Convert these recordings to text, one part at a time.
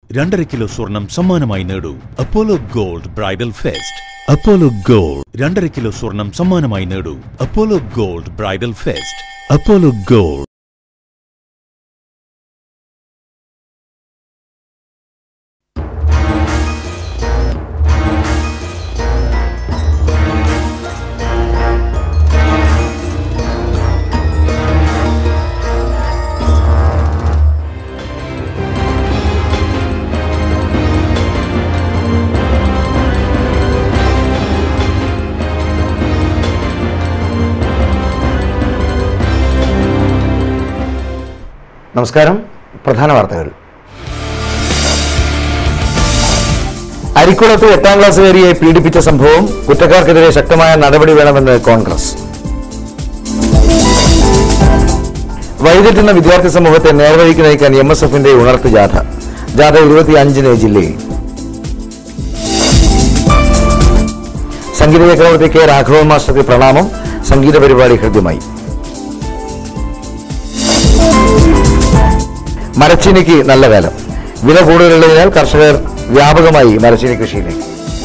രണ്ടര കിലോ സ്വർണം സമ്മാനമായി നേടൂ Apollo Gold bridal fest Apollo Gold രണ്ടര കിലോ സ്വർണം സമ്മാനമായി നേടൂ Apollo Gold bridal fest Apollo Gold നമസ്കാരം പ്രധാന വാർത്തകൾ അരിക്കുളത്ത് എട്ടാം ക്ലാസ്സുകാരിയെ പീഡിപ്പിച്ച സംഭവം കുറ്റക്കാർക്കെതിരെ ശക്തമായ നടപടി വേണമെന്ന് കോൺഗ്രസ് വഴിതെറ്റുന്ന വിദ്യാർത്ഥി സമൂഹത്തെ നേർവഴിക്ക് നയിക്കാൻ എം എസ് എഫിന്റെ ഉണർത്ത് ജാഥ ജാഥ ഇരുപത്തിയഞ്ചിന് ജില്ലയിൽ സംഗീത ചക്രവർത്തി കെ രാഘവൻ മാസ്റ്റർക്ക് പ്രണാമം സംഗീത പരിപാടി ഹൃദ്യമായി മരച്ചീനിക്ക് നല്ല കാലം വില കൂടുതലുള്ളതിനാൽ കർഷകർ വ്യാപകമായി മരച്ചീനി കൃഷിയിലേക്ക്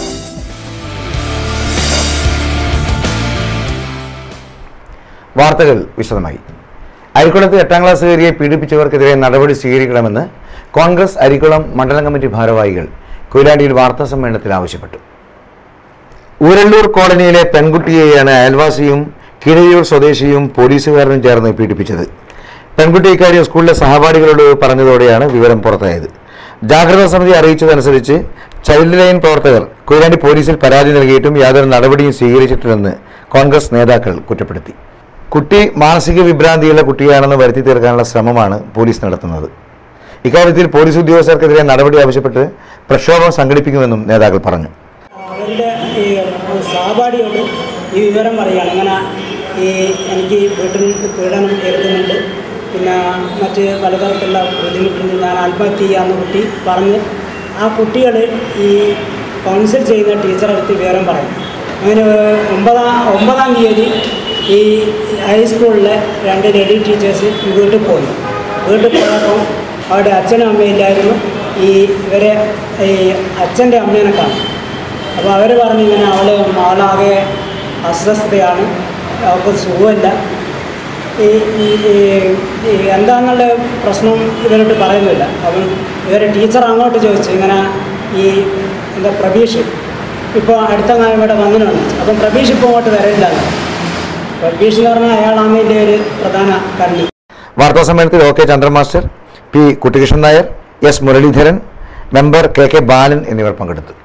വാർത്തകൾ വിശദമായി അരിക്കുളത്ത് എട്ടാം ക്ലാസ്സുകാരിയെ പീഡിപ്പിച്ചവർക്കെതിരെ നടപടി സ്വീകരിക്കണമെന്ന് കോൺഗ്രസ് അരിക്കുളം മണ്ഡലം കമ്മിറ്റി ഭാരവാഹികൾ കൊയിലാണ്ടിയിൽ വാർത്താ സമ്മേളനത്തിൽ ആവശ്യപ്പെട്ടു ഊരല്ലൂർ കോളനിയിലെ പെൺകുട്ടിയെയാണ് അയൽവാസിയും കിഴയൂർ സ്വദേശിയും പോലീസുകാരനും ചേർന്ന് പീഡിപ്പിച്ചത് പെൺകുട്ടി ഇക്കാര്യം സ്കൂളിലെ സഹപാഠികളോട് പറഞ്ഞതോടെയാണ് വിവരം പുറത്തായത് ജാഗ്രതാ സമിതി അറിയിച്ചതനുസരിച്ച് ചൈൽഡ് ലൈൻ പ്രവർത്തകർ കൊയിലാണ്ടി പോലീസിൽ പരാതി നൽകിയിട്ടും യാതൊരു നടപടിയും സ്വീകരിച്ചിട്ടില്ലെന്ന് കോൺഗ്രസ് നേതാക്കൾ കുറ്റപ്പെടുത്തി കുട്ടി മാനസിക വിഭ്രാന്തിയുള്ള കുട്ടിയാണെന്ന് വരുത്തി തീർക്കാനുള്ള ശ്രമമാണ് പോലീസ് നടത്തുന്നത് ഇക്കാര്യത്തിൽ പോലീസ് ഉദ്യോഗസ്ഥർക്കെതിരെ നടപടി ആവശ്യപ്പെട്ട് പ്രക്ഷോഭം സംഘടിപ്പിക്കുമെന്നും നേതാക്കൾ പറഞ്ഞു അവരുടെ ഈ സഹപാഠിയോട് ഈ വിവരം പറയുകയാണ് ഇങ്ങനെ ഈ എനിക്ക് വീട്ടിൽ പീഡനം ഏൽക്കുന്നുണ്ട് പിന്നെ മറ്റ് പലതരത്തിലുള്ള ബുദ്ധിമുട്ടുണ്ട് ഞാൻ ആത്മഹത്യ ചെയ്യാമെന്ന് കുട്ടി പറഞ്ഞ് ആ കുട്ടികൾ ഈ കൗൺസിൽ ചെയ്യുന്ന ടീച്ചറടുത്ത് വിവരം പറയും അങ്ങനെ ഒമ്പതാം ഒമ്പതാം തീയതി ഈ ഹൈസ്കൂളിലെ രണ്ട് ലേഡി ടീച്ചേഴ്സ് വീട്ടിൽ പോയി വീട്ടിൽ പോയപ്പോൾ അവിടെ അച്ഛനും അമ്മയും ഇല്ലായിരുന്നു ഈ ഇവരെ ഈ അച്ഛൻ്റെ അമ്മേനെ കാണും അപ്പോൾ അവർ പറഞ്ഞു ഇങ്ങനെ അവൾ അവളാകെ അസ്വസ്ഥതയാണ് അവൾക്ക് സുഖമില്ല ഈ ഈ- ഈ- ഈ എന്താന്നുള്ള പ്രശ്നം ഇവരോട്ട് പറയുന്നില്ല അപ്പം ഇവരെ ടീച്ചർ അങ്ങോട്ട് ചോദിച്ചു ഇങ്ങനെ ഈ എന്താ പ്രബീഷ് ഇപ്പോൾ അടുത്ത കാലം ഇവിടെ വന്നിട്ടുണ്ട് അപ്പം പ്രബീഷ് ഇപ്പോൾ അങ്ങോട്ട് വരില്ല പ്രബീഷ് എന്ന് പറഞ്ഞാൽ അയാളാണ് ഇതിൻ്റെ ഒരു പ്രധാന കണ്ണി വാർത്താ സമ്മേളനത്തിൽ O K Chandran master P Kuttikrishnan Nair S Muraleedharan member K K Balan എന്നിവർ പങ്കെടുത്തു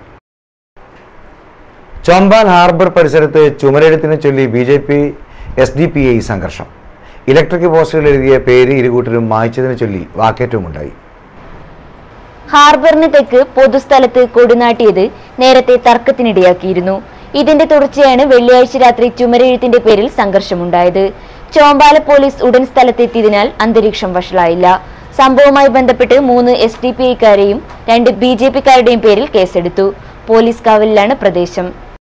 ചോമ്പാൽ ഹാർബർ പരിസരത്ത് ചുമരെഴുത്തിനെ ചൊല്ലി B J P S D P I സംഘർഷം ഇലക്ട്രിക് പോസ്റ്റുകൾ എഴുതിയ പേര് ഇരുകൂട്ടരും മായ്ച്ചതിനെ ചൊല്ലി വാക്കേറ്റവുമുണ്ടായി ഹാർബറിന് തെക്ക് പൊതുസ്ഥലത്ത് കൊടുനാട്ടിയത് നേരത്തെ തർക്കത്തിനിടയാക്കിയിരുന്നു ഇതിന്റെ തുടർച്ചയാണ് വെള്ളിയാഴ്ച രാത്രി ചുമരെഴുത്തിന്റെ പേരിൽ സംഘർഷമുണ്ടായത് ചോമ്പാല പോലീസ് ഉടൻ സ്ഥലത്തെത്തിയതിനാൽ അന്തരീക്ഷം വഷളായില്ല സംഭവവുമായി ബന്ധപ്പെട്ട് മൂന്ന് എസ് ഡി പി ഐക്കാരെയും രണ്ട് ബി ജെ പിക്കാരുടെയും പേരിൽ കേസെടുത്തു പോലീസ് കാവലിലാണ് പ്രദേശം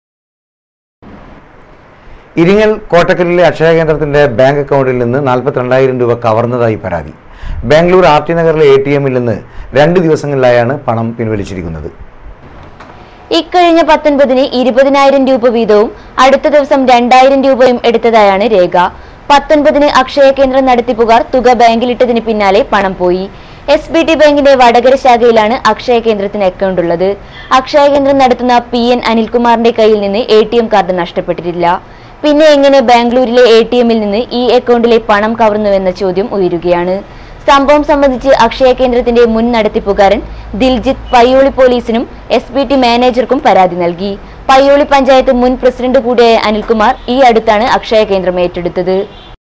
ഇരിങ്ങൽ കോട്ടക്കലിലെ അക്ഷയ കേന്ദ്രത്തിന്റെ ബാങ്ക് അക്കൗണ്ടിൽ നിന്ന് നാൽപ്പത്തിരണ്ടായിരം രൂപ കവർന്നതായി പരാതി ബാംഗ്ലൂർ ആർ ടി നഗറിലെ എ ടി എമ്മിൽ നിന്ന് രണ്ട് ദിവസങ്ങളിലായാണ് പണം പിൻവലിച്ചിരിക്കുന്നത് ഇക്കഴിഞ്ഞ പത്തൊൻപതിന് ഇരുപതിനായിരം രൂപ വീതവും അടുത്ത ദിവസം രണ്ടായിരം രൂപയും എടുത്തതായാണ് രേഖ പത്തൊൻപതിന് അക്ഷയ കേന്ദ്രം നടത്തിപ്പുകാർ തുക ബാങ്കിലിട്ടതിന് പിന്നാലെ പണം പോയി എസ് ബി ടി ബാങ്കിന്റെ വടകര ശാഖയിലാണ് അക്ഷയ കേന്ദ്രത്തിന് അക്കൗണ്ട് ഉള്ളത് അക്ഷയ കേന്ദ്രം നടത്തുന്ന പി എൻ അനിൽകുമാറിന്റെ കയ്യിൽ നിന്ന് എ ടി എം കാർഡ് നഷ്ടപ്പെട്ടിട്ടില്ല പിന്നെ എങ്ങനെ ബാംഗ്ലൂരിലെ എ ടി എമ്മിൽ നിന്ന് ഈ അക്കൗണ്ടിലെ പണം കവർന്നുവെന്ന ചോദ്യം ഉയരുകയാണ് സംഭവം സംബന്ധിച്ച് അക്ഷയ കേന്ദ്രത്തിന്റെ മുൻ നടത്തിപ്പുകാരൻ ദിൽജിത്ത് പയ്യോളി പോലീസിനും എസ് ബി ടി മാനേജർക്കും പരാതി നൽകി പയ്യോളി പഞ്ചായത്ത് മുൻ പ്രസിഡന്റ് കൂടിയായ അനിൽകുമാർ ഈ അടുത്താണ് അക്ഷയ കേന്ദ്രം ഏറ്റെടുത്തത്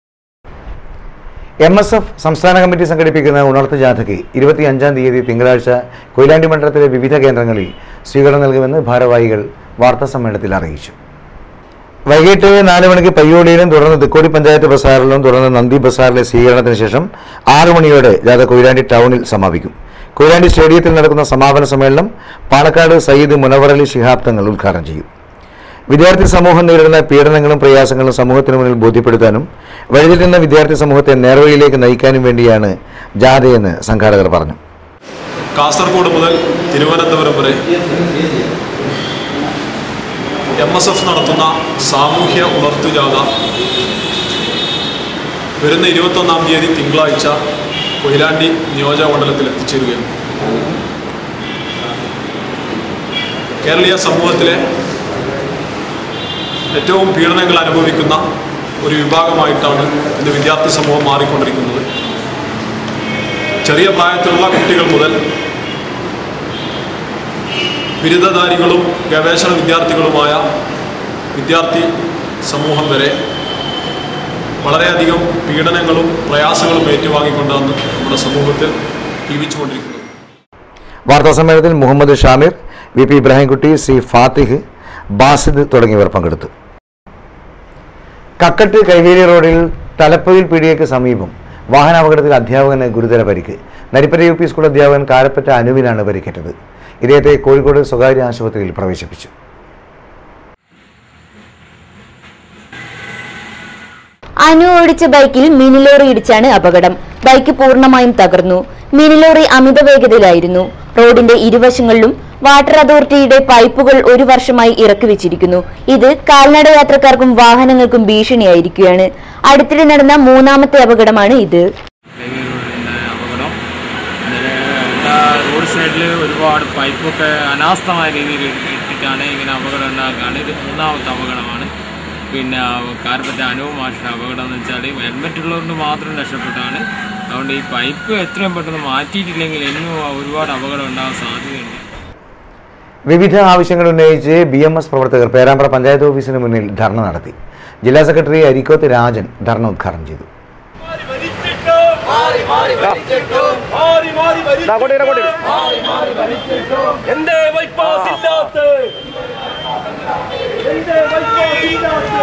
എം എസ് എഫ് സംസ്ഥാന കമ്മിറ്റി സംഘടിപ്പിക്കുന്ന ഉണർത്ത് ജാഥയ്ക്ക് ഇരുപത്തിയഞ്ചാം തീയതി തിങ്കളാഴ്ച കൊയിലാണ്ടി മണ്ഡലത്തിലെ വിവിധ കേന്ദ്രങ്ങളിൽ സ്വീകരണം നൽകുമെന്ന് ഭാരവാഹികൾ വാർത്താ സമ്മേളനത്തിൽ അറിയിച്ചു വൈകിട്ട് നാല് മണിക്ക് പയ്യോളിയിലും തുടർന്ന് തിക്കോടി പഞ്ചായത്ത് ബസാറിലും തുടർന്ന് നന്ദി ബസാറിലെ സ്വീകരണത്തിന് ശേഷം ആറു മണിയോടെ ജാഥ കൊയിലാണ്ടി ടൗണിൽ സമാപിക്കും കൊയിലാണ്ടി സ്റ്റേഡിയത്തിൽ നടക്കുന്ന സമാപന സമ്മേളനം പാണക്കാട് സയ്യിദ് മുനവറലി ശിഹാബ് തങ്ങൾ ഉദ്ഘാടനം ചെയ്യും വിദ്യാർത്ഥി സമൂഹം നേരിടുന്ന പീഡനങ്ങളും പ്രയാസങ്ങളും സമൂഹത്തിന് മുന്നിൽ ബോധ്യപ്പെടുത്താനും വഴിതെറ്റുന്ന വിദ്യാർത്ഥി സമൂഹത്തെ നേർവഴിയിലേക്ക് നയിക്കാനും വേണ്ടിയാണ് ജാഥയെന്ന് സംഘാടകർ പറഞ്ഞു കാസർഗോഡ് മുതൽ തിരുവനന്തപുരം വരെ എം എസ് എഫ് നടത്തുന്ന സാമൂഹ്യ ഉണർത്തുജാഥ വരുന്ന ഇരുപത്തൊന്നാം തീയതി തിങ്കളാഴ്ച കൊയിലാണ്ടി നിയോജക മണ്ഡലത്തിൽ എത്തിച്ചേരുകയാണ് കേരളീയ സമൂഹത്തിലെ ഏറ്റവും പീഡനങ്ങൾ അനുഭവിക്കുന്ന ഒരു വിഭാഗമായിട്ടാണ് ഇന്ന് വിദ്യാർത്ഥി സമൂഹം മാറിക്കൊണ്ടിരിക്കുന്നത് ചെറിയ പ്രായത്തിലുള്ള കുട്ടികൾ മുതൽ ബിരുദധാരികളും ഗവേഷണ വിദ്യാർത്ഥികളുമായ വിദ്യാർത്ഥി സമൂഹം വരെ വളരെയധികം പീഡനങ്ങളും പ്രയാസങ്ങളും ഏറ്റുവാങ്ങിക്കൊണ്ടാണ് നമ്മുടെ സമൂഹത്തിൽ ജീവിച്ചുകൊണ്ടിരിക്കുന്നത് വാർത്താ സമ്മേളനത്തിൽ Muhammad Shamir V P Ibrahimkutty C Fathih Basid തുടങ്ങിയവർ പങ്കെടുത്തു കക്കട്ട് കൈവേലി റോഡിൽ തലപ്പൊയിൽ പീടികയ്ക്ക് സമീപം വാഹനാപകടത്തിൽ അധ്യാപകന് ഗുരുതര പരിക്ക് നരിപ്പറ്റ യു പി സ്കൂൾ അധ്യാപകൻ കാരപ്പറ്റ അനുവിനാണ് പരിക്കേറ്റത് ഇദ്ദേഹത്തെ കോഴിക്കോട് സ്വകാര്യ ആശുപത്രിയിൽ പ്രവേശിപ്പിച്ചു അനു ഓടിച്ച ബൈക്കിൽ മിനി ലോറി ഇടിച്ചാണ് അപകടം ബൈക്ക് പൂർണ്ണമായും തകർന്നു മിനി ലോറി അമിത വേഗതയിലായിരുന്നു റോഡിന്റെ ഇരുവശങ്ങളിലും വാട്ടർ അതോറിറ്റിയുടെ പൈപ്പുകൾ ഒരു വർഷമായി ഇറക്കി വെച്ചിരിക്കുന്നു ഇത് കാൽനട യാത്രക്കാർക്കും വാഹനങ്ങൾക്കും ഭീഷണിയായിരിക്കുകയാണ് അടുത്തിടെ നടന്ന മൂന്നാമത്തെ അപകടമാണ് ഇത് ഉണ്ടായ അപകടം ഇന്നലെ എല്ലാ റോഡ് സൈഡിൽ ഒരുപാട് പൈപ്പൊക്കെ അനാസ്ഥമായ രീതിയിൽ ഇട്ടിട്ടാണ് ഇങ്ങനെ അപകടം ഉണ്ടാക്കുകയാണ് ഇത് മൂന്നാമത്തെ അപകടമാണ് പിന്നെ കാർപ്പറ്റ അനുവ് മാഷിൻ്റെ അപകടം എന്ന് വെച്ചാൽ ഹെൽമെറ്റ് ഉള്ളതുകൊണ്ട് മാത്രം രക്ഷപ്പെട്ടാണ് അതുകൊണ്ട് ഈ പൈപ്പ് എത്രയും പെട്ടെന്ന് മാറ്റിയിട്ടില്ലെങ്കിൽ ഇനിയും ഒരുപാട് അപകടം ഉണ്ടാകാൻ സാധ്യതയുണ്ട് വിവിധ ആവശ്യങ്ങൾ ഉന്നയിച്ച് ബി എം എസ് പ്രവർത്തകർ പേരാമ്പ്ര പഞ്ചായത്ത് ഓഫീസിന് മുന്നിൽ ധർണ നടത്തി ജില്ലാ സെക്രട്ടറി അരിക്കോത്ത് രാജൻ ധർണ ഉദ്ഘാടനം ചെയ്തു എന്തേ ബൈപ്പാസ് ഇല്ലാത്ത എന്തേ ബൈപ്പാസ് ഇല്ലാത്ത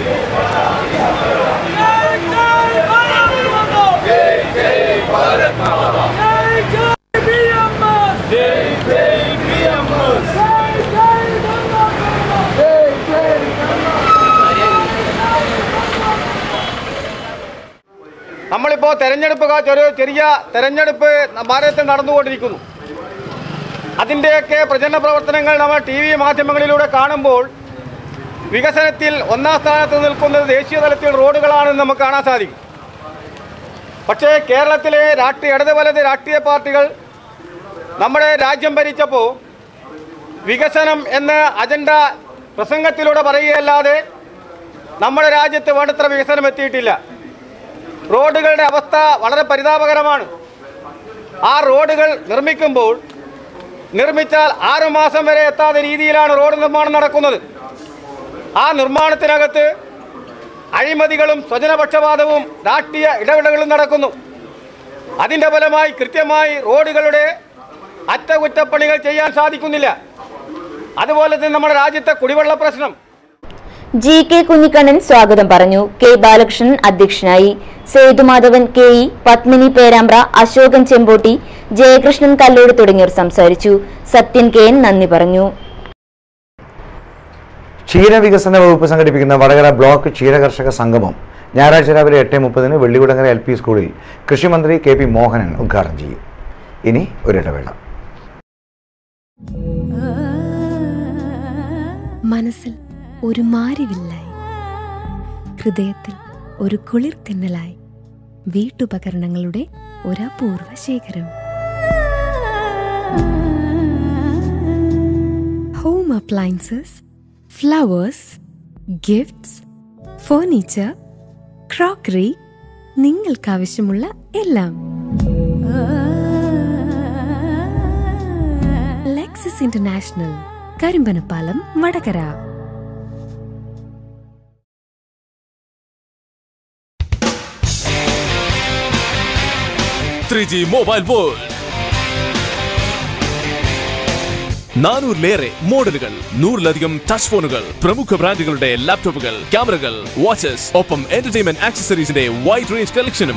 നമ്മളിപ്പോൾ തെരഞ്ഞെടുപ്പ് കാ- ചെറിയ ചെറിയ തെരഞ്ഞെടുപ്പ് ഭാരതത്തിൽ നടന്നുകൊണ്ടിരിക്കുന്നു അതിൻ്റെയൊക്കെ പ്രചരണ പ്രവർത്തനങ്ങൾ നമ്മൾ ടി വി മാധ്യമങ്ങളിലൂടെ കാണുമ്പോൾ വികസനത്തിൽ ഒന്നാം സ്ഥാനത്ത് നിൽക്കുന്നത് ദേശീയ തലത്തിൽ റോഡുകളാണെന്ന് നമുക്ക് കാണാൻ സാധിക്കും പക്ഷേ കേരളത്തിലെ രാഷ്ട്രീയ ഇടത് വലത് രാഷ്ട്രീയ പാർട്ടികൾ നമ്മുടെ രാജ്യം ഭരിച്ചപ്പോൾ വികസനം എന്ന അജണ്ട പ്രസംഗത്തിലൂടെ പറയുകയല്ലാതെ നമ്മുടെ രാജ്യത്ത് വേണ്ടത്ര വികസനം എത്തിയിട്ടില്ല റോഡുകളുടെ അവസ്ഥ വളരെ പരിതാപകരമാണ് ആ റോഡുകൾ നിർമ്മിക്കുമ്പോൾ നിർമ്മിച്ചാൽ ആറു മാസം വരെ എത്താത്ത രീതിയിലാണ് റോഡ് നിർമ്മാണം നടക്കുന്നത് ആ നിർമ്മാണത്തിനകത്ത് അഴിമതികളും സ്വജനപക്ഷപാതവും രാഷ്ട്രീയ ഇടപെടലുകളും നടക്കുന്നു അതിൻ്റെ ഫലമായി കൃത്യമായി റോഡുകളുടെ അറ്റകുറ്റപ്പണികൾ ചെയ്യാൻ സാധിക്കുന്നില്ല അതുപോലെ തന്നെ നമ്മുടെ രാജ്യത്തെ കുടിവെള്ള പ്രശ്നം ജി കെ കുഞ്ഞിക്കണ്ണൻ സ്വാഗതം പറഞ്ഞു കെ ബാലകൃഷ്ണൻ അധ്യക്ഷനായി സേതുമാധവൻ കെ ഇ പത്മിനി പേരാമ്പ്ര അശോകൻ ചെമ്പോട്ടി ജയകൃഷ്ണൻ കല്ലോട് തുടങ്ങിയവർ സംസാരിച്ചു സത്യൻ കെ എൻ നന്ദി പറഞ്ഞു ക്ഷീരവികസന വകുപ്പ് സംഘടിപ്പിക്കുന്ന വടകര ബ്ലോക്ക് ക്ഷീരകർഷക സംഗമം ഞായറാഴ്ച രാവിലെ എട്ട് മുപ്പതിന് വെള്ളികുടങ്ങര എൽ പി സ്കൂളിൽ കൃഷിമന്ത്രി കെ പി മോഹനൻ ഉദ്ഘാടനം ചെയ്യും ഇനി ഒരിടവേള മനസ്സിൽ ഒരു മാരിവില്ലായി ഹൃദയത്തിൽ ഒരു കുളിർ തിന്നലായി വീട്ടുപകരണങ്ങളുടെ ഒരപൂർവ ശേഖരം home appliances flowers gifts furniture crockery നിങ്ങൾക്കാവശ്യമുള്ള എല്ലാം Lexus International Karimbanapalam Vadakara three G mobile world നാനൂറിലേറെ മോഡലുകൾ നൂറിലധികം ടച്ച് ഫോണുകൾ പ്രമുഖ ബ്രാൻഡുകളുടെ ലാപ്ടോപ്പുകൾ ക്യാമറകൾ വാച്ചസ് ഒപ്പം എന്റർടൈൻമെന്റ് ആക്സസറീസിന്റെ വൈഡ് റേഞ്ച് കളക്ഷനും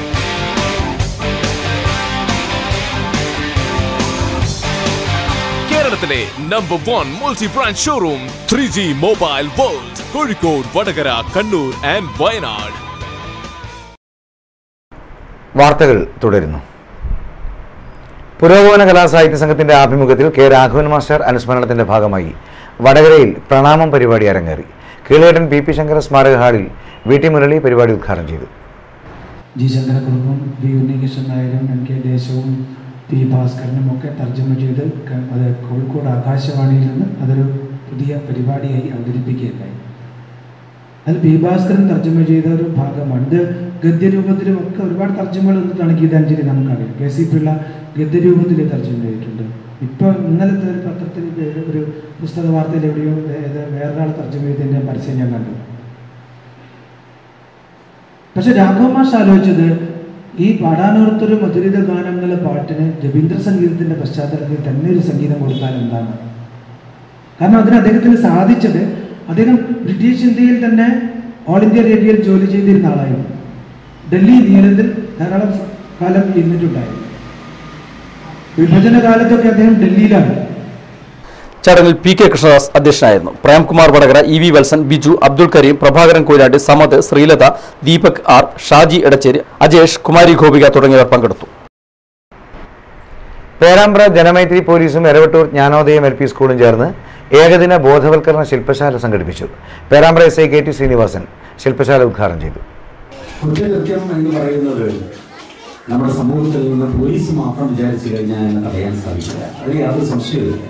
കേരളത്തിലെ number one multi brand showroom three G mobile world Kozhikode Vadakara Kannur and Wayanad വാർത്തകൾ തുടരുന്നു പുരോഗമന കലാസാഹിത്യ സംഘത്തിന്റെ ആഭിമുഖ്യത്തിൽ കെ രാഘവൻ മാസ്റ്റർ അനുസ്മരണത്തിന്റെ ഭാഗമായി വടകരയിൽ പ്രണാമം പരിപാടി അരങ്ങേറി കീഴേട്ടൻ പി പി ശങ്കര സ്മാരക ഹാളിൽ വി ടി മുരളി പരിപാടി ഉദ്ഘാടനം ചെയ്തു ജി ശങ്കരക്കുറുപ്പും വി ഉണ്ണികൃഷ്ണൻ നായരും എൻ കെ ദേശവും പി ഭാസ്കരനും ഒക്കെ തർജ്ജമ ചെയ്ത് ക- അത് കോഴിക്കോട് ആകാശവാണിയിൽ നിന്ന് അതൊരു പുതിയ പരിപാടിയായി അവതരിപ്പിക്കുകയുണ്ടായി അതിൽ പി ഭാസ്കരൻ തർജ്ജമ ചെയ്ത ഒരു ഭാഗമാണ് ഇത് ഗദ്യരൂപത്തിലും ഒക്കെ ഒരുപാട് തർജ്ജമകൾ വന്നിട്ടാണ് ഗീതാഞ്ജലി നമുക്കറിയാം കെ സി പിള്ള ഗദ്യരൂപത്തിൽ തർജ്ജമ ചെയ്തിട്ടുണ്ട് ഇപ്പോൾ ഇന്നലത്തെ ഒരു പത്രത്തിൽ ഒരു- ഒരു പുസ്തക വാർത്തയിൽ എവിടെയോ ഏത് വേറൊരാൾ തർജ്ജമ ചെയ്തതിൻ്റെ പരസ്യം ഞാൻ കണ്ടു പക്ഷെ രാഘവ മാഷ് ആലോചിച്ചത് ഈ പാടാനോർത്തൊരു മധുരിത ഗാനങ്ങളെ പാട്ടിന് രവീന്ദ്ര സംഗീതത്തിന്റെ പശ്ചാത്തലത്തിൽ തന്നെ ഒരു സംഗീതം കൊടുത്താൽ എന്താണ് കാരണം അതിന് അദ്ദേഹത്തിന് സാധിച്ചത് അദ്ദേഹം ബ്രിട്ടീഷ് ഇന്ത്യയിൽ തന്നെ ഓൾ ഇന്ത്യ റേഡിയോയിൽ ജോലി ചെയ്തിരുന്ന ആളായിരുന്നു ഡൽഹി നീലത്തിൽ ധാരാളം കാലം ഇരുന്നിട്ടുണ്ടായിരുന്നു വിഭജന കാലത്തൊക്കെ അദ്ദേഹം ഡൽഹിയിലാണ് ചടങ്ങിൽ പി കെ കൃഷ്ണദാസ് അധ്യക്ഷനായിരുന്നു Premkumar Vadakara E V Valsan Biju Abdul Kareem Prabhakaran Koyilandy Samad Sreelatha Deepak R Shaji Edachery Ajesh Kumari Gopika തുടങ്ങിയവർ പങ്കെടുത്തു പേരാമ്പ്ര ജനമൈത്രി പോലീസും എരവട്ടൂർ ജ്ഞാനോദയം എൽ പി സ്കൂളും ചേർന്ന് ഏകദിന ബോധവൽക്കരണ ശില്പശാല സംഘടിപ്പിച്ചു Perambra S I K T Srinivasan ശില്പശാല ഉദ്ഘാടനം ചെയ്തു കുറ്റകൃത്യം എന്ന് പറയുന്നത് നമ്മുടെ സമൂഹത്തിൽ നിന്ന് പോലീസ് മാത്രം വിചാരിച്ചു കഴിഞ്ഞാൽ അതിനെ തടയാൻ സാധിക്കില്ല അതിൽ യാതൊരു സംശയവുമില്ല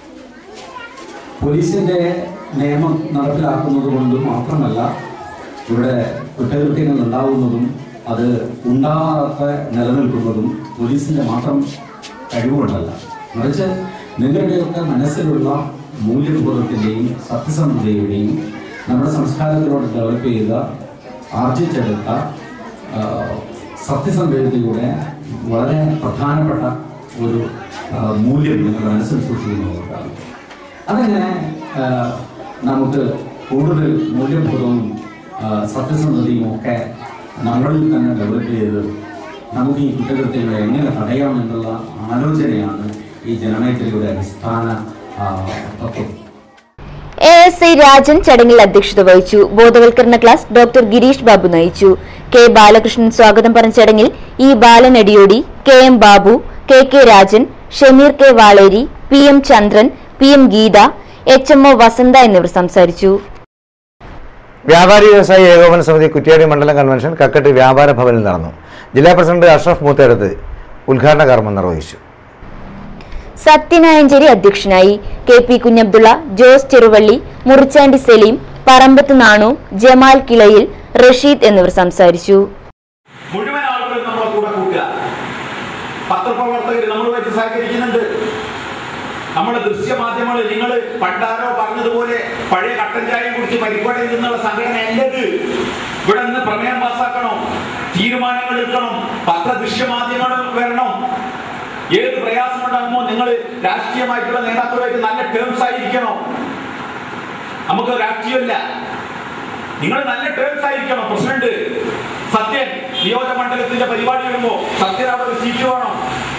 പോലീസിന്റെ നിയമം നടപ്പിലാക്കുന്നത് കൊണ്ട് മാത്രമല്ല ഇവിടെ കുറ്റകൃത്യങ്ങൾ ഉണ്ടാവുന്നതും അത് ഉണ്ടാകാത്ത നിലനിൽക്കുന്നതും പോലീസിന്റെ മാത്രം കഴിവുകൊണ്ടല്ല മറിച്ച് നിങ്ങളുടെയൊക്കെ മനസ്സിലുള്ള മൂല്യബോധത്തിൻ്റെയും സത്യസന്ധതയുടെയും നമ്മുടെ സംസ്കാരത്തിലൂടെ ഡെവലപ്പ് ചെയ്ത ആർജിച്ചെടുത്ത ആ, സത്യസന്ധതയുടെ വളരെ പ്രധാനപ്പെട്ട ഒരു ആ, മൂല്യം നിങ്ങളുടെ മനസ്സിൽ സൂക്ഷിക്കുന്നവർക്കാണ് അതങ്ങനെ ആ, നമുക്ക് കൂടുതൽ മൂല്യബോധവും ആ, സത്യസന്ധതയും ഒക്കെ നമ്മളിൽ തന്നെ ഡെവലപ്പ് ചെയ്ത് നമുക്ക് ഈ കുറ്റകൃത്യങ്ങളെ എങ്ങനെ തടയാം എന്നുള്ള ആലോചനയാണ് ഈ ജനമൈത്രിയുടെ അടിസ്ഥാന ആ, തത്വം എ എസ് ഐ രാജൻ ചടങ്ങിൽ അധ്യക്ഷത വഹിച്ചു ബോധവൽക്കരണ ക്ലാസ് ഡോക്ടർ ഗിരീഷ് ബാബു നയിച്ചു കെ ബാലകൃഷ്ണൻ സ്വാഗതം പറഞ്ഞ ചടങ്ങിൽ E Balanadiyodi K M Babu K K Rajan Shameer K Valeri P M Chandran P M Geetha H M O Vasantha എന്നിവർ സംസാരിച്ചു വ്യാപാരി വ്യവസായി ഏകോപന സമിതി കുറ്റ്യാടി മണ്ഡലം കൺവെൻഷൻ കക്കട്ട് വ്യാപാര ഭവനിൽ നടന്നു ജില്ലാ പ്രസിഡന്റ് അഷ്റഫ് മൂത്തേടത്ത് ഉദ്ഘാടന കർമ്മം നിർവഹിച്ചു സത്യനായഞ്ചേരി അധ്യക്ഷനായി കെ പി കുഞ്ഞബ്ദുള്ള ജോസ് ചെറുവള്ളി മുറിച്ചാണ്ടി സലീം പറമ്പത്ത് നാണു ജമാൽ കിളയിൽ റഷീദ് എന്നിവർ സംസാരിച്ചു മുഴുവൻ ആളുകളും നമ്മളെ കൂടെ കൂട്ടുക പത്രപ്രവർത്തകർ നമ്മളുമായിട്ട് സഹകരിക്കുന്നുണ്ട് നമ്മുടെ ദൃശ്യമാധ്യമങ്ങൾ നിങ്ങൾ പണ്ടാരോ പറഞ്ഞതുപോലെ പഴയ കട്ടൻ ചായയും കുടിച്ച് പരിപാടിയിൽ നിന്നുള്ള സംഘടന അല്ലത് ഇവിടെ നിന്ന് പ്രമേയം പാസ്സാക്കണം തീരുമാനങ്ങൾ എടുക്കണം പത്ര ദൃശ്യമാധ്യമങ്ങൾ വരണം ഏത് പ്രയാസമുണ്ടാകുമോ നിങ്ങൾ രാഷ്ട്രീയമായിട്ടുള്ള നേതാക്കളുമായിട്ട് നല്ല ടേംസ് ആയിരിക്കണം നമുക്ക് രാഷ്ട്രീയമില്ല നിങ്ങൾ നല്ല ടേംസ് ആയിരിക്കണം പ്രസിഡന്റ് സത്യൻ നിയോജക മണ്ഡലത്തിന്റെ പരിപാടി വരുമ്പോ സത്യൻ അവിടെ ഒരു സീറ്റ് വേണം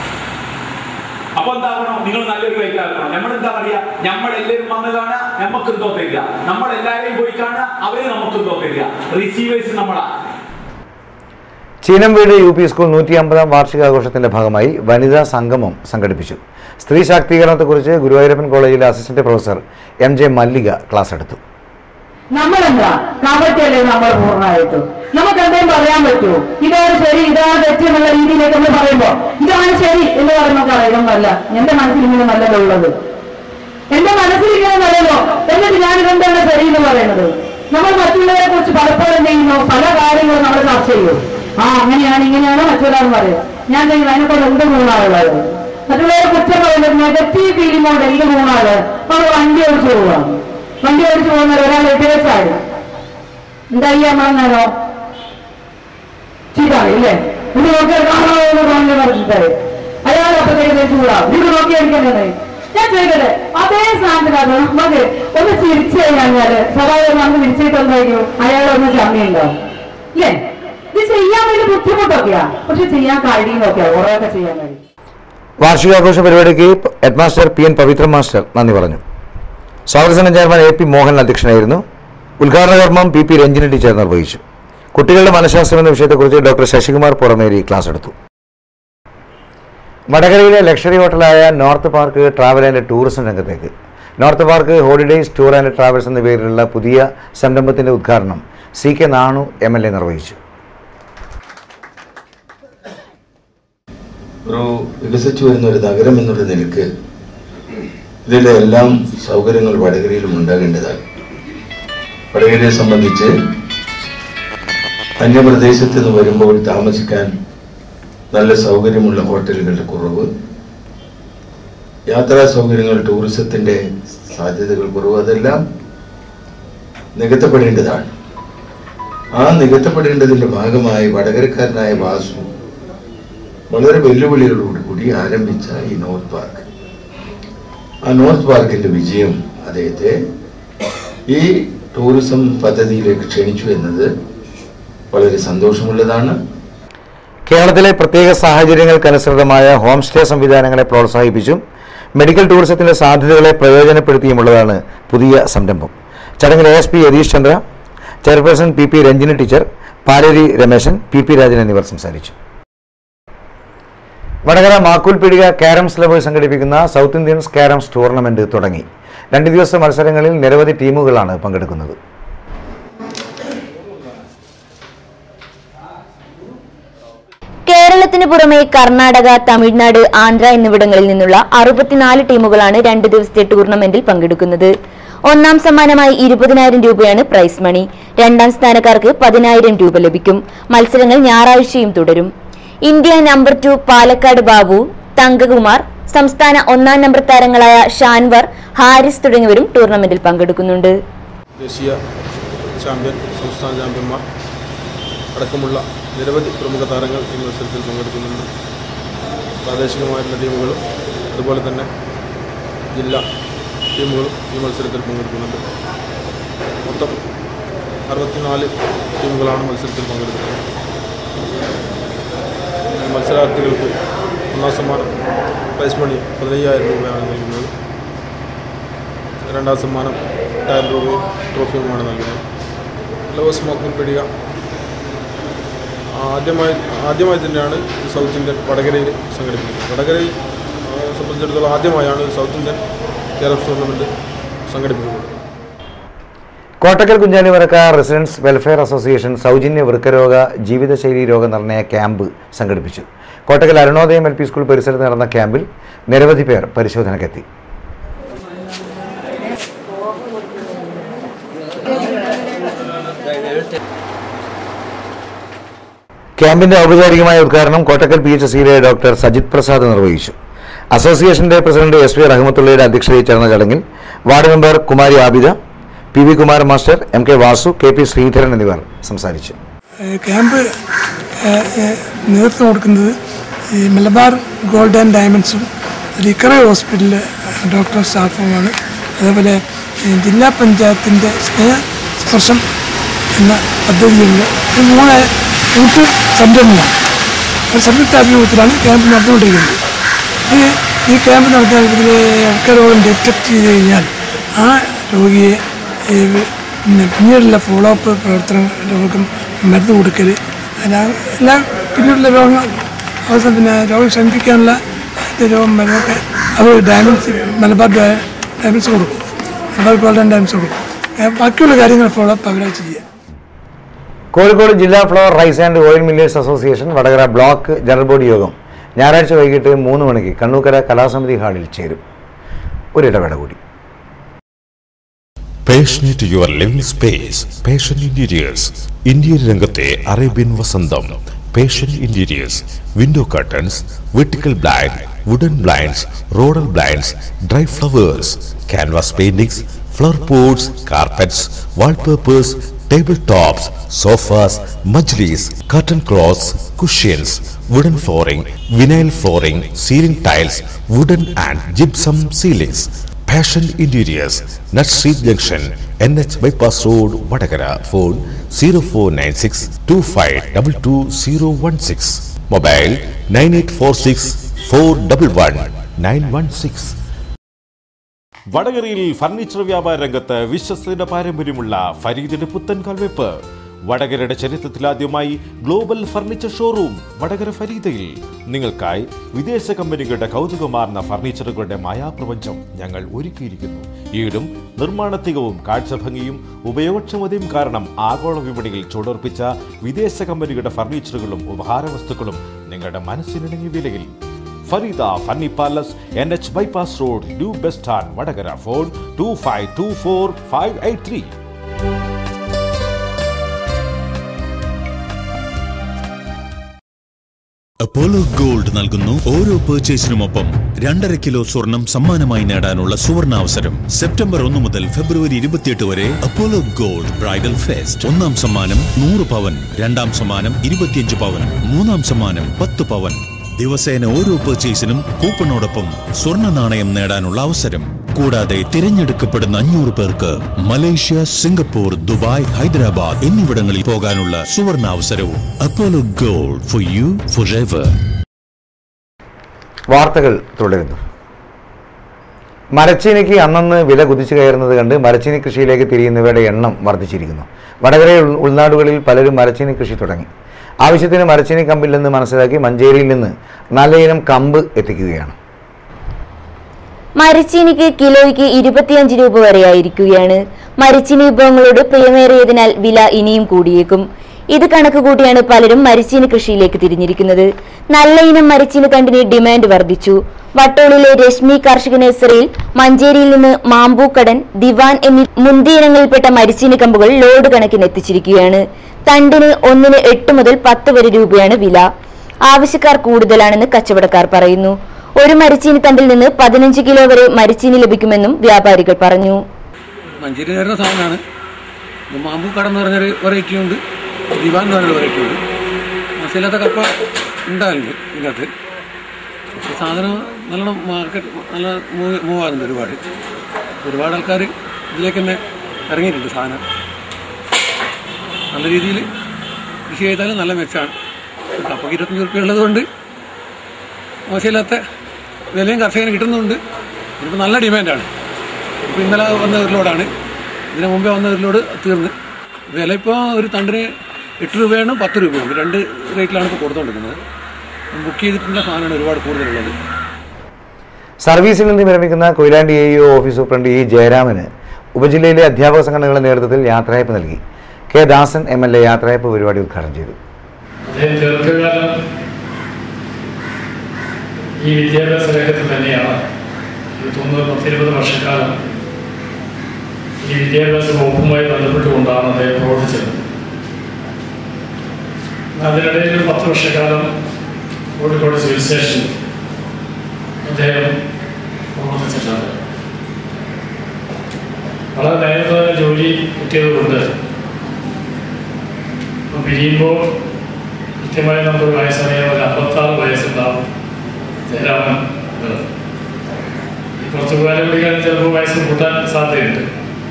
അപ്പൊ എന്താകണം നിങ്ങൾ നല്ലൊരു വൈകാക്കണം നമ്മൾ എന്താ പറയാ നമ്മൾ എല്ലാവരും വന്ന് കാണുക നമുക്ക് എന്തോ തരിക നമ്മൾ എല്ലാവരെയും പോയി കാണുക അവര് നമുക്ക് എന്തോ തരിക റിസീവേഴ്സ് നമ്മളാ ചീനംവീട് യു പി സ്കൂൾ നൂറ്റി അമ്പതാം വാർഷികാഘോഷത്തിന്റെ ഭാഗമായി വനിതാ സംഗമം സംഘടിപ്പിച്ചു സ്ത്രീ ശാക്തീകരണത്തെക്കുറിച്ച് ഗുരുവായൂരപ്പൻ കോളേജിലെ assistant professor M J Mallika class എടുത്തു നമ്മളെന്താ കാപട്യല്ലേ നമ്മൾ പൂർണ്ണമായിട്ടും നമുക്ക് എന്തെങ്കിലും പറയാൻ പറ്റുമോ ഇതാണ് ശരി ഇതാണ് തെറ്റ് എന്നുള്ള രീതിയിലേക്ക് നമ്മൾ പറയുമ്പോ ഇതാണ് ശരി എന്ന് പറയുമ്പോൾ പറയുന്നതല്ല എന്റെ മനസ്സിൽ ഇങ്ങനെ നല്ലതുള്ളത് എന്റെ മനസ്സിൽ ഇങ്ങനെ നല്ലതോ എന്നിട്ട് ഞാൻ ഇതെന്താണ് ശരി എന്ന് പറയുന്നത് നമ്മൾ മറ്റുള്ളവരെ കുറിച്ച് പലപ്പോഴും എന്ത് ചെയ്യുന്നു പല കാര്യങ്ങളും നമ്മൾ ചർച്ച ചെയ്യും ആ അങ്ങനെയാണ് ഇങ്ങനെയാണ് മറ്റൊരാൾ പറയുക ഞാൻ ചെയ്യും അതിനെക്കൊണ്ട് എന്ത് ഗുണമുള്ളത് മറ്റുള്ളവരെ കുറ്റം പറയുന്നത് നെഗറ്റീവ് ഫീലിംഗ് കൊണ്ട് എന്ത് ഗുണമാണ് നമ്മൾ വണ്ടി ഓടിച്ചു പോവാം വണ്ടി ഓടിച്ചു പോകുന്ന ഒരാൾ എതിരെച്ചാണ് എന്താ ചെയ്യാൻ പറഞ്ഞാലോ ചീത്ത ഇല്ലേ ഇത് നോക്കിയാൽ കാണാമോ എന്ന് പറഞ്ഞു പറഞ്ഞിട്ടായി അയാൾ അപ്പത്തേക്ക് ചൂടാവും ഇത് നോക്കി അടിക്കണ്ടേ ഞാൻ ചോദിക്കട്ടെ അതേ സ്ഥാനത്തിനകത്ത് നമുക്ക് ഒന്ന് ചിരിച്ചു കഴിഞ്ഞാല് സ്വാഭാവികം നമുക്ക് തിരിച്ചിട്ട് എന്തായിരിക്കും അയാളൊന്ന് ക്ഷമയുണ്ടാവും ഇല്ലേ ഇത് ചെയ്യാൻ വലിയ ബുദ്ധിമുട്ടൊക്കെയാ പക്ഷെ ചെയ്യാൻ കഴിയുന്നൊക്കെയാ കുറേയൊക്കെ ചെയ്യാൻ കഴിയും വാർഷികാഘോഷ പരിപാടിക്ക് headmaster P N Pavithra master നന്ദി പറഞ്ഞു സ്വാഗത സംഘം ചെയർമാൻ എ പി മോഹൻ അധ്യക്ഷനായിരുന്നു ഉദ്ഘാടന കർമ്മം പി പി രഞ്ജിനി ടീച്ചർ നിർവഹിച്ചു കുട്ടികളുടെ മനഃശാസ്ത്രം എന്ന വിഷയത്തെക്കുറിച്ച് ഡോക്ടർ ശശികുമാർ പുറമേരി ക്ലാസ് എടുത്തു വടകരയിലെ ലക്ഷറി ഹോട്ടലായ North Park travel and tourism രംഗത്തേക്ക് North Park holidays tour and travels എന്ന പേരിലുള്ള പുതിയ സംരംഭത്തിന്റെ ഉദ്ഘാടനം C K Nanu M L A നിർവഹിച്ചു ഒരു വികസിച്ചു വരുന്ന ഒരു നഗരം എന്നുള്ള നിലക്ക് ഇതിലെ എല്ലാം സൗകര്യങ്ങൾ വടകരയിലും ഉണ്ടാകേണ്ടതാണ് വടകരയെ സംബന്ധിച്ച് അന്യപ്രദേശത്ത് നിന്ന് വരുമ്പോൾ താമസിക്കാൻ നല്ല സൗകര്യമുള്ള ഹോട്ടലുകളുടെ കുറവ് യാത്രാ സൗകര്യങ്ങൾ ടൂറിസത്തിന്റെ സാധ്യതകൾ കുറവ് അതെല്ലാം നികത്തപ്പെടേണ്ടതാണ് ആ നികത്തപ്പെടേണ്ടതിന്റെ ഭാഗമായി വടകരക്കാരനായ വാസു വളരെ വെല്ലുവിളികളോട് കൂടി ആരംഭിച്ച ഈ നോർത്ത് പാർക്ക് ആ നോർത്ത് പാർക്കിന്റെ വിജയം അദ്ദേഹത്തെ ഈ ടൂറിസം പദ്ധതിയിലേക്ക് ക്ഷണിച്ചു എന്നത് വളരെ സന്തോഷമുള്ളതാണ് കേരളത്തിലെ പ്രത്യേക സാഹചര്യങ്ങൾക്കനുസൃതമായ ഹോം സ്റ്റേ സംവിധാനങ്ങളെ പ്രോത്സാഹിപ്പിച്ചും മെഡിക്കൽ ടൂറിസത്തിന്റെ സാധ്യതകളെ പ്രയോജനപ്പെടുത്തിയുമുള്ളതാണ് പുതിയ സംരംഭം ചടങ്ങിൽ S P Yathish Chandra chairperson P P Ranjini teacher Paleri Rameshan P P Rajan എന്നിവർ സംസാരിച്ചു വടകര മാക്കൂൽ പീടിക കാരംസ് ലവേഴ്സ് സംഘടിപ്പിക്കുന്ന സൗത്ത് ഇന്ത്യൻസ് കാരംസ് ടൂർണമെന്റ് തുടങ്ങി രണ്ട് ദിവസത്തെ മത്സരങ്ങളിൽ നിരവധി ടീമുകളാണ് പങ്കെടുക്കുന്നത് കേരളത്തിന് പുറമെ കർണാടക തമിഴ്നാട് ആന്ധ്ര എന്നിവിടങ്ങളിൽ നിന്നുള്ള അറുപത്തിനാല് ടീമുകളാണ് രണ്ട് ദിവസത്തെ ടൂർണമെന്റിൽ പങ്കെടുക്കുന്നത് ഒന്നാം സമ്മാനമായി ഇരുപതിനായിരം രൂപയാണ് പ്രൈസ് മണി രണ്ടാം സ്ഥാനക്കാർക്ക് പതിനായിരം രൂപ ലഭിക്കും മത്സരങ്ങൾ ഞായറാഴ്ചയും തുടരും India number two Palakkad Babu Thankakumar സംസ്ഥാന ഒന്നാം നമ്പർ താരങ്ങളായ ഷാൻവർ ഹാരിസ് തുടങ്ങിയവരും ടൂർണമെന്റിൽ പങ്കെടുക്കുന്നുണ്ട് ദേശീയ ചാമ്പ്യൻ സംസ്ഥാന ചാമ്പ്യന്മാർ അടക്കമുള്ള നിരവധി പ്രമുഖ താരങ്ങൾ ഈ മത്സരത്തിൽ പങ്കെടുക്കുന്നുണ്ട് പ്രാദേശികമായിട്ടുള്ള ടീമുകളും അതുപോലെ തന്നെ ജില്ലാ ടീമുകളും ഈ മത്സരത്തിൽ പങ്കെടുക്കുന്നുണ്ട് മൊത്തം അറുപത്തിനാല് ടീമുകളാണ് മത്സരത്തിൽ പങ്കെടുക്കുന്നത് ഈ മത്സരാർത്ഥികൾക്ക് ഒന്നാം സമ്മാനം പ്രൈസ് മണി പതിനയ്യായിരം രൂപയാണ് നൽകുന്നത് രണ്ടാം സമ്മാനം എട്ടായിരം രൂപയും ട്രോഫിയുമാണ് നൽകുന്നത് ലവേഴ്സ് മോക്കിൽ പെടുക ആദ്യമായി ആദ്യമായി തന്നെയാണ് ഈ സൗത്ത് ഇന്ത്യൻ വടകരയിൽ സംഘടിപ്പിക്കുന്നത് വടകരയിൽ ആ, സംബന്ധിച്ചിടത്തോളം ആദ്യമായാണ് സൗത്ത് ഇന്ത്യൻ കേരള ടൂർണമെൻറ്റ് സംഘടിപ്പിക്കുന്നത് Kottakkal Kunjalimarakkar residents welfare association സൗജന്യ വൃക്കരോഗ ജീവിതശൈലി രോഗനിർണയ ക്യാമ്പ് സംഘടിപ്പിച്ചു Kottakkal Arunodayam L P school പരിസരത്ത് നടന്ന ക്യാമ്പിൽ നിരവധി പേർ പരിശോധനയ്ക്കെത്തി ക്യാമ്പിന്റെ ഔപചാരികമായ ഉദ്ഘാടനം കോട്ടക്കൽ പി എച്ച് സിയിലെ ഡോക്ടർ സജിത് പ്രസാദ് നിർവഹിച്ചു അസോസിയേഷന്റെ പ്രസിഡന്റ് എസ് വി റഹ്മത്തുള്ളയുടെ അധ്യക്ഷതയിൽ ചേർന്ന ചടങ്ങിൽ ward member Kumari Abida P V Kumar master M K Vasu K P Sreedharan എന്നിവർ സംസാരിച്ചു ഏഹ് ക്യാമ്പ് ഏഹ് ഏഹ് നേതൃത്വം കൊടുക്കുന്നത് ഈ മലബാർ ഗോൾഡ് ആൻഡ് ഡയമണ്ട്സും റിക്കറ ഹോസ്പിറ്റലിലെ ഡോക്ടർ സ്റ്റാഫുമാണ് അതേപോലെ ഈ ജില്ലാ പഞ്ചായത്തിൻ്റെ സ്നേഹ സ്പർശം എന്ന പദ്ധതിയുണ്ട് ഈ മൂന്ന് കൂട്ട് സംരംഭമാണ് ഒരു സംയുക്ത ആഭിമുഖ്യത്തിലാണ് ക്യാമ്പ് നടന്നുകൊണ്ടിരിക്കുന്നത് ഈ ഈ ക്യാമ്പ് നടത്തിയാൽ ഇതിൽ രോഗം ഡിറ്റക്ട് ചെയ്ത് കഴിഞ്ഞാൽ ആ രോഗിയെ ഈ പിന്നെ പിന്നീടുള്ള ഫോളോ അപ്പ് പ്രവർത്തനം രോഗം മരുന്ന് കൊടുക്കൽ അല്ല എല്ലാ പിന്നീടുള്ള രോഗങ്ങൾ അവസാനം പിന്നെ രോഗം ശമിപ്പിക്കാനുള്ള ഇത് രോഗം മരുന്നൊക്കെ അത് ഡയമണ്ട്സ് മലബാർ ഡയ- ഡയമണ്ട്സ് കൊടുക്കും മലബാർ ഗോൾഡൻ ഡയമണ്ട്സ് കൊടുക്കും ഏ, ബാക്കിയുള്ള കാര്യങ്ങൾ ഫോളോ അപ്പ് അവരാ ചെയ്യുക കോഴിക്കോട് ജില്ലാ flour rice and oil millers association Vadakara block general body യോഗം ഞായറാഴ്ച വൈകിട്ട് മൂന്ന് മണിക്ക് കണ്ണൂക്കര കലാസമിതി ഹാളിൽ ചേരും ഒരിടവേള കൂടി passionate your living space passion interiors interior രംഗത്തെ അറേബ്യൻ വസന്തം passion interiors window curtains vertical blind wooden blinds റോഡൽ blinds dry flowers canvas paintings flower pots carpets wallpapers table tops sofas മജ്ലീസ് curtain cloths cushions wooden flooring vinyl flooring ceiling tiles wooden and gypsum ceilings Passion Interiors, Nut Street Junction, NH Bypass Road, Vadagara. Phone 0496 2522 Mobile 9846 411 916. വടകരയിൽ furniture വ്യാപാര രംഗത്ത് വിശ്വസ്തയുടെ പാരമ്പര്യമുള്ള ഫരീദിന്റെ പുത്തൻ കാൽവെപ്പ് വടകരയുടെ ചരിത്രത്തിലാദ്യമായി global furniture showroom Vadakara ഫരീദയിൽ നിങ്ങൾക്കായി വിദേശ കമ്പനികളുടെ കൗതുകമാർന്ന ഫർണിച്ചറുകളുടെ മായാപ്രപഞ്ചം ഞങ്ങൾ ഒരുക്കിയിരിക്കുന്നു ഈടും നിർമ്മാണത്തികവും കാഴ്ചഭംഗിയും ഉപയോഗക്ഷമതയും കാരണം ആഗോള വിപണിയിൽ ചുടർപ്പിച്ച വിദേശ കമ്പനികളുടെ ഫർണിച്ചറുകളും ഉപഹാരവസ്തുക്കളും നിങ്ങളുടെ മനസ്സിനിണങ്ങിയ വിലയിൽ Fareeda furni palace N H bypass road new bus stand Vadakara phone two five two four five eight three Apollo Gold നൽകുന്നു ഓരോ പർച്ചേസിനുമൊപ്പം രണ്ടര കിലോ സ്വർണം സമ്മാനമായി നേടാനുള്ള സുവർണാവസരം സെപ്റ്റംബർ ഒന്ന് മുതൽ ഫെബ്രുവരി ഇരുപത്തിയെട്ട് വരെ അപ്പോളോ ഗോൾഡ് ബ്രൈഡൽ ഫെസ്റ്റ് ഒന്നാം സമ്മാനം നൂറ് പവൻ രണ്ടാം സമ്മാനം ഇരുപത്തിയഞ്ച് പവൻ മൂന്നാം സമ്മാനം പത്ത് പവൻ ദിവസേന ഓരോ പർച്ചേസിനും കൂപ്പണോടൊപ്പം സ്വർണ്ണ നാണയം നേടാനുള്ള അവസരം കൂടാതെ തിരഞ്ഞെടുക്കപ്പെടുന്ന അഞ്ഞൂറ് പേർക്ക് മലേഷ്യ സിംഗപ്പൂർ ദുബായ് ഹൈദരാബാദ് എന്നിവിടങ്ങളിൽ പോകാനുള്ള സുവർണാവസരവും Apollo Gold for you forever വാർത്തകൾ തുടരുന്നു മരച്ചീനിക്ക് അന്നന്ന് വില കുതിച്ചു കയറുന്നത് കണ്ട് മരച്ചീനി കൃഷിയിലേക്ക് തിരിയുന്നവരുടെ എണ്ണം വർദ്ധിച്ചിരിക്കുന്നു വടകരയിൽ ഉൾ- ഉൾനാടുകളിൽ പലരും മരച്ചീനി കൃഷി തുടങ്ങി ആവശ്യത്തിന് മരച്ചീനി കമ്പില്ലെന്ന് മനസ്സിലാക്കി മഞ്ചേരിയിൽ നിന്ന് നല്ല ഇനം കമ്പ് എത്തിക്കുകയാണ് മരച്ചീനിക്ക് കിലോയ്ക്ക് ഇരുപത്തിയഞ്ച് രൂപ വരെയായിരിക്കുകയാണ് മരച്ചീനി വിഭവങ്ങളോട് പ്രിയമേറിയതിനാൽ വില ഇനിയും കൂടിയേക്കും ഇത് കണക്ക് കൂട്ടിയാണ് പലരും മരച്ചീനി കൃഷിയിലേക്ക് തിരിഞ്ഞിരിക്കുന്നത് നല്ല ഇനം മരച്ചീനി തണ്ടിന് ഡിമാൻഡ് വർദ്ധിച്ചു വട്ടോളിലെ രശ്മി കാർഷിക നഴ്സറിയിൽ മഞ്ചേരിയിൽ നിന്ന് മാമ്പൂക്കടൻ ദിവാൻ എന്നീ മുന്തിയ ഇനങ്ങളിൽപ്പെട്ട മരച്ചീനി കമ്പുകൾ ലോഡ് കണക്കിന് എത്തിച്ചിരിക്കുകയാണ് തണ്ടിന് ഒന്നിന് എട്ട് മുതൽ പത്ത് വരെ രൂപയാണ് വില ആവശ്യക്കാർ കൂടുതലാണെന്ന് കച്ചവടക്കാർ പറയുന്നു ഒരു മരിച്ചീനി തണ്ടിൽ നിന്ന് പതിനഞ്ച് കിലോ വരെ മരിച്ചീനി ലഭിക്കുമെന്നും വ്യാപാരികൾ പറഞ്ഞു മഞ്ചേരി നേരുന്ന സാധനമാണ് ഇത് മാമ്പൂ കടന്ന് പറഞ്ഞൊരു വെറൈറ്റി ഉണ്ട് ദിവാൻ എന്ന് പറഞ്ഞൊരു വെറൈറ്റി ഉണ്ട് മസിലാത്ത കപ്പ ഉണ്ടാകലുണ്ട് ഇതിനകത്ത് പക്ഷേ സാധനം നല്ലോണം മാർക്കറ്റ് നല്ല മൂവ് മൂവ് ആകുന്നുണ്ട് ഒരുപാട് ഒരുപാട് ആൾക്കാർ ഇതിലേക്ക് തന്നെ ഇറങ്ങിയിട്ടുണ്ട് സാധനം നല്ല രീതിയിൽ കൃഷി ചെയ്താലും നല്ല മെച്ചമാണ് കപ്പയ്ക്ക് ഇരുപത്തഞ്ച് റുപ്യ ഉള്ളത് കൊണ്ട് മോശമില്ലാത്ത വിലയും കർഷകന് കിട്ടുന്നുണ്ട് ഇതിപ്പോൾ നല്ല ഡിമാൻഡാണ് ഇപ്പോൾ ഇന്നലെ വന്ന ഒരു ലോഡാണ് ഇതിന് മുമ്പേ വന്ന ഒരു ലോഡ് തീർന്ന് വില ഇപ്പോൾ ഒരു തണ്ടിന് എട്ട് രൂപയാണ് പത്ത് രൂപയുണ്ട് രണ്ട് റേറ്റിലാണ് ഇപ്പോൾ കൊടുത്തുകൊണ്ടിരിക്കുന്നത് ബുക്ക് ചെയ്തിട്ടുള്ള സാധനമാണ് ഒരുപാട് കൂടുതലുള്ളത് സർവീസിൽ നിന്ന് വിരമിക്കുന്ന Koyilandy A EO office superintendent E ജയരാമന് ഉപജില്ലയിലെ അധ്യാപക സംഘടനകളുടെ നേതൃത്വത്തിൽ യാത്രയപ്പ് നൽകി K Dasan M L A യാത്രയപ്പ് പരിപാടി ഉദ്ഘാടനം ചെയ്തു അദ്ദേഹം ദീർഘകാലം ഈ വിദ്യാഭ്യാസ രംഗത്ത് തന്നെയാണ് എനിക്ക് തോന്നുന്നത് പത്തിരുപത് വർഷക്കാലം ഈ വിദ്യാഭ്യാസ വകുപ്പുമായി ബന്ധപ്പെട്ടുകൊണ്ടാണ് അദ്ദേഹം പ്രവർത്തിച്ചത് അതിനിടയിൽ ഒരു പത്ത് വർഷക്കാലം കോഴിക്കോട് സിവിൽ സ്റ്റേഷനിൽ അദ്ദേഹം പ്രവർത്തിച്ചിട്ടുണ്ട് വളരെ നേരത്തെ തന്നെ ജോലി കിട്ടിയതുകൊണ്ട് ഇപ്പം പിരിയുമ്പോൾ കൃത്യമായി നമുക്കൊരു വയസ്സറിയാൻ ഒരു അമ്പത്താറ് വയസ്സുണ്ടാവും ജയരാമൻ എന്നുള്ളത് ഈ കുറച്ച് കാലം കൂടി കഴിഞ്ഞ് ചിലപ്പോൾ വയസ്സ് കൂട്ടാൻ സാധ്യതയുണ്ട്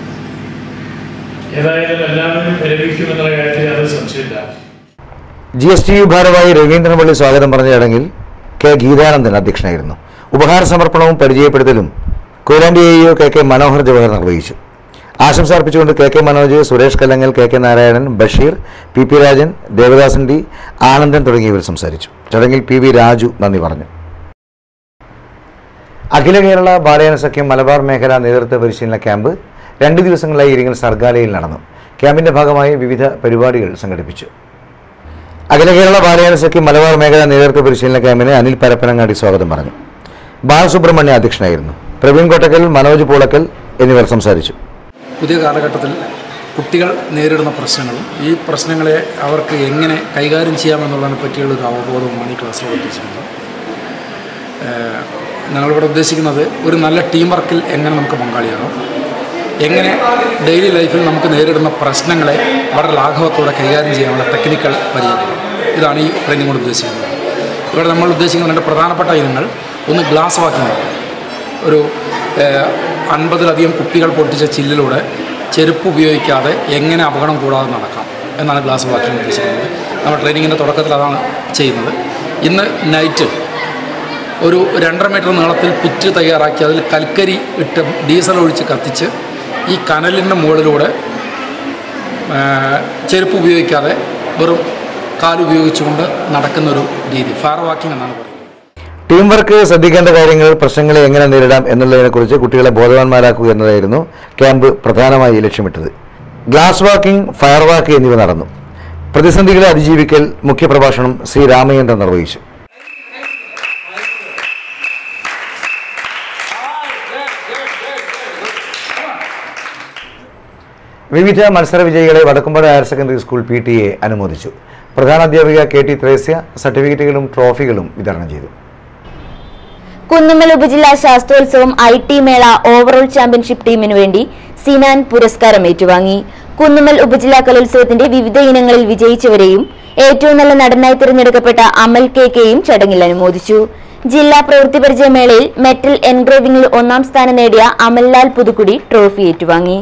ഏതായാലും എല്ലാവരും വിരമിക്കുമെന്നുള്ള കാര്യത്തിൽ യാതൊരു സംശയമില്ല ജി എസ് ടി യു ഭാരവാഹി രവീന്ദ്രൻപള്ളി സ്വാഗതം പറഞ്ഞ ചടങ്ങിൽ കെ ഗീതാനന്ദൻ അധ്യക്ഷനായിരുന്നു ഉപഹാര സമർപ്പണവും പരിചയപ്പെടുത്തലും Koyilandy A EO K K Manohar Jawahar നിർവഹിച്ചു ആശംസ അർപ്പിച്ചുകൊണ്ട് K K Manoj Suresh Kallangal K K Narayanan Basheer P P Rajan Devadasan D Anandan തുടങ്ങിയവർ സംസാരിച്ചു ചടങ്ങിൽ പി വി രാജു നന്ദി പറഞ്ഞു അഖില കേരള ബാലയന സഖ്യം മലബാർ മേഖല നേതൃത്വ പരിശീലന ക്യാമ്പ് രണ്ട് ദിവസങ്ങളായി ഇരിങ്ങൽ സർഗാലയിൽ നടന്നു ക്യാമ്പിന്റെ ഭാഗമായി വിവിധ പരിപാടികൾ സംഘടിപ്പിച്ചു അഖില കേരള ബാലയന സഖ്യം മലബാർ മേഖല നേതൃത്വ പരിശീലന ക്യാമ്പിന് അനിൽ പരപ്പനങ്ങാടി സ്വാഗതം പറഞ്ഞു ബാലസുബ്രഹ്മണ്യ അധ്യക്ഷനായിരുന്നു പ്രവീൺ കോട്ടക്കൽ മനോജ് പൂളക്കൽ എന്നിവർ സംസാരിച്ചു പുതിയ കാലഘട്ടത്തിൽ കുട്ടികൾ നേരിടുന്ന പ്രശ്നങ്ങളും ഈ പ്രശ്നങ്ങളെ അവർക്ക് എങ്ങനെ കൈകാര്യം ചെയ്യാമെന്നുള്ളതിനെ പറ്റിയുള്ള ഒരു അവബോധവുമാണ് ഈ ക്ലാസ്സിൽ ഉദ്ദേശിക്കുന്നത് ഏഹ് ഞങ്ങളിവിടെ ഉദ്ദേശിക്കുന്നത് ഒരു നല്ല ടീം വർക്കിൽ എങ്ങനെ നമുക്ക് പങ്കാളിയാകാം എങ്ങനെ ഡെയിലി ലൈഫിൽ നമുക്ക് നേരിടുന്ന പ്രശ്നങ്ങളെ വളരെ ലാഘവത്തോടെ കൈകാര്യം ചെയ്യാനുള്ള ടെക്നിക്കൽ പരിചയപ്പെടും ഇതാണ് ഈ ട്രെയിനിങ് കൊണ്ട് ഉദ്ദേശിക്കുന്നത് ഇവിടെ നമ്മൾ ഉദ്ദേശിക്കുന്ന രണ്ട് പ്രധാനപ്പെട്ട ഇനങ്ങൾ ഒന്ന് ഗ്ലാസ് വാക്കിംഗ് ഒരു ഏഹ്, അൻപതിലധികം കുപ്പികൾ പൊട്ടിച്ച ചില്ലിലൂടെ ചെരുപ്പ് ഉപയോഗിക്കാതെ എങ്ങനെ അപകടം കൂടാതെ നടക്കാം എന്നാണ് ഗ്ലാസ് വാക്കിംഗ് ഉദ്ദേശിക്കുന്നത് നമ്മൾ ട്രെയിനിങ്ങിൻ്റെ തുടക്കത്തിൽ അതാണ് ചെയ്യുന്നത് ഇന്ന് നൈറ്റ് ഒരു രണ്ടര മീറ്റർ നീളത്തിൽ പുറ്റ് തയ്യാറാക്കി അതിൽ കൽക്കരി ഇട്ട് ഡീസൽ ഒഴിച്ച് കത്തിച്ച് ഈ കനലിൻ്റെ മുകളിലൂടെ ആ, ചെരുപ്പ് ഉപയോഗിക്കാതെ വെറും കാലുപയോഗിച്ചുകൊണ്ട് നടക്കുന്ന ഒരു രീതി ഫയർ വാക്കിംഗ് എന്നാണ് പറയുന്നത് ടീം വർക്ക് ശ്രദ്ധിക്കേണ്ട കാര്യങ്ങൾ പ്രശ്നങ്ങളെ എങ്ങനെ നേരിടാം എന്നുള്ളതിനെക്കുറിച്ച് കുട്ടികളെ ബോധവാന്മാരാക്കുക എന്നതായിരുന്നു ക്യാമ്പ് പ്രധാനമായി ലക്ഷ്യമിട്ടത് ഗ്ലാസ് വാക്കിംഗ് ഫയർ വാക്ക് എന്നിവ നടന്നു പ്രതിസന്ധികളെ അതിജീവിക്കൽ മുഖ്യപ്രഭാഷണം ശ്രീ രാമചന്ദ്രൻ നിർവഹിച്ചു വിവിധ മത്സര വിജയികളെ Vadakkumpad higher secondary school P T A അനുമോദിച്ചു പ്രധാനാധ്യാപിക കെ ടി ത്രേസ്യ സർട്ടിഫിക്കറ്റുകളും ട്രോഫികളും വിതരണം ചെയ്തു കുന്നുമ്മൽ ഉപജില്ലാ ശാസ്ത്രോത്സവം ഐ ടി മേള ഓവറോൾ ചാമ്പ്യൻഷിപ്പ് ടീമിനു വേണ്ടി സിനാൻ പുരസ്കാരം ഏറ്റുവാങ്ങി കുന്നുമ്മൽ ഉപജില്ലാ കലോത്സവത്തിന്റെ വിവിധ ഇനങ്ങളിൽ വിജയിച്ചവരെയും ഏറ്റവും നല്ല നടനായി തിരഞ്ഞെടുക്കപ്പെട്ട അമൽ കെ കെയും ചടങ്ങിൽ അനുമോദിച്ചു ജില്ലാ പ്രവൃത്തി പരിചയ മേളയിൽ മെറ്റൽ എൻഗ്രേവിംഗിൽ ഒന്നാം സ്ഥാനം നേടിയ അമൽലാൽ പുതുക്കുടി ട്രോഫി ഏറ്റുവാങ്ങി